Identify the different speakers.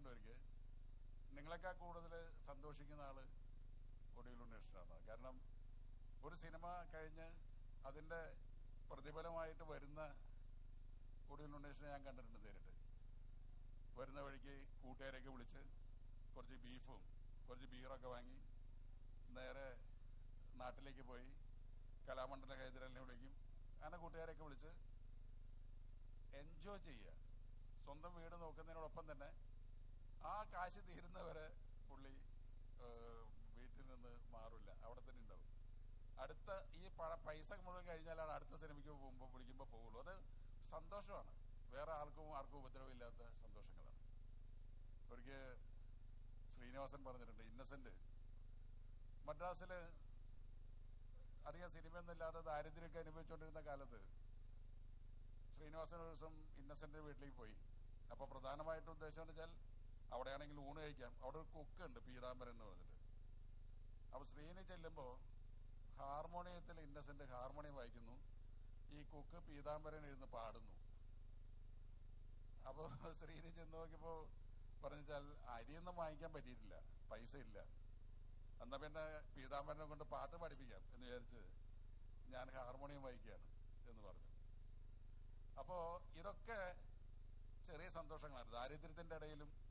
Speaker 1: പറഞ്ഞിട്ടുണ്ട് ഒരിക്കൽ നിങ്ങളെക്കാൾ കൂടുതൽ സന്തോഷിക്കുന്ന ആള് ഒടുവിൽ ഉണ്ണേഷനാണ് കാരണം ഒരു സിനിമ കഴിഞ്ഞ് അതിന്റെ പ്രതിഫലമായിട്ട് വരുന്ന ഒടുവിൽ ഉണ്ണേഷനെ ഞാൻ കണ്ടിട്ടുണ്ട് നേരിട്ട് വരുന്ന വഴിക്ക് കൂട്ടുകാരെയൊക്കെ വിളിച്ച് കുറച്ച് ബീഫും കുറച്ച് ബീറൊക്കെ വാങ്ങി നേരെ നാട്ടിലേക്ക് പോയി കലാമണ്ഡല ഹൈദരാലിനെ വിളിക്കും അങ്ങനെ കൂട്ടുകാരെയൊക്കെ വിളിച്ച് എൻജോയ് ചെയ്യുക സ്വന്തം വീട് നോക്കുന്നതിനോടൊപ്പം തന്നെ ആ കാശ് തീരുന്നവരെ പുള്ളി ഏഹ്, വീട്ടിൽ നിന്ന് മാറില്ല അവിടെ തന്നെ ഉണ്ടാവും അടുത്ത ഈ പ- പൈസ മുഴുവൻ കഴിഞ്ഞാലാണ് അടുത്ത സിനിമയ്ക്ക് പോകുമ്പോൾ വിളിക്കുമ്പോൾ പോകുള്ളൂ അത് സന്തോഷമാണ് വേറെ ആർക്കും ആർക്കും ഉപദ്രവമില്ലാത്ത സന്തോഷങ്ങളാണ് ഒരിക്കൽ ശ്രീനിവാസൻ പറഞ്ഞിട്ടുണ്ട് ഇന്നസെന്റ് മദ്രാസില് അധികം സിനിമയൊന്നും ഇല്ലാതെ ദാരിദ്ര്യമൊക്കെ അനുഭവിച്ചുകൊണ്ടിരുന്ന കാലത്ത് ശ്രീനിവാസൻ ഒരു ദിവസം ഇന്നസെന്റ് വീട്ടിലേക്ക് പോയി അപ്പൊ പ്രധാനമായിട്ടും ഉദ്ദേശം എന്ന് വെച്ചാൽ അവിടെയാണെങ്കിൽ ഊണ് കഴിക്കാം അവിടെ ഒരു കുക്ക് ഉണ്ട് പീതാംബരൻ എന്ന് പറഞ്ഞിട്ട് അപ്പൊ ശ്രീനി ചെല്ലുമ്പോ ഹാർമോണിയത്തിൽ ഇന്നസെന്റ് ഹാർമോണിയം വായിക്കുന്നു ഈ കുക്ക് പീതാംബരൻ ഇരുന്ന് പാടുന്നു അപ്പൊ ശ്രീനി ചെന്ന് നോക്കിയപ്പോ പറഞ്ഞാൽ അരിയൊന്നും വാങ്ങിക്കാൻ പറ്റിയിട്ടില്ല പൈസ ഇല്ല എന്നാ പിന്നെ പീതാംബരനെ കൊണ്ട് പാട്ട് പഠിപ്പിക്കാം എന്ന് വിചാരിച്ച് ഞാൻ ഹാർമോണിയം വായിക്കുകയാണ് എന്ന് പറഞ്ഞു അപ്പോ ഇതൊക്കെ ചെറിയ സന്തോഷങ്ങളാണ് ദാരിദ്ര്യത്തിന്റെ ഇടയിലും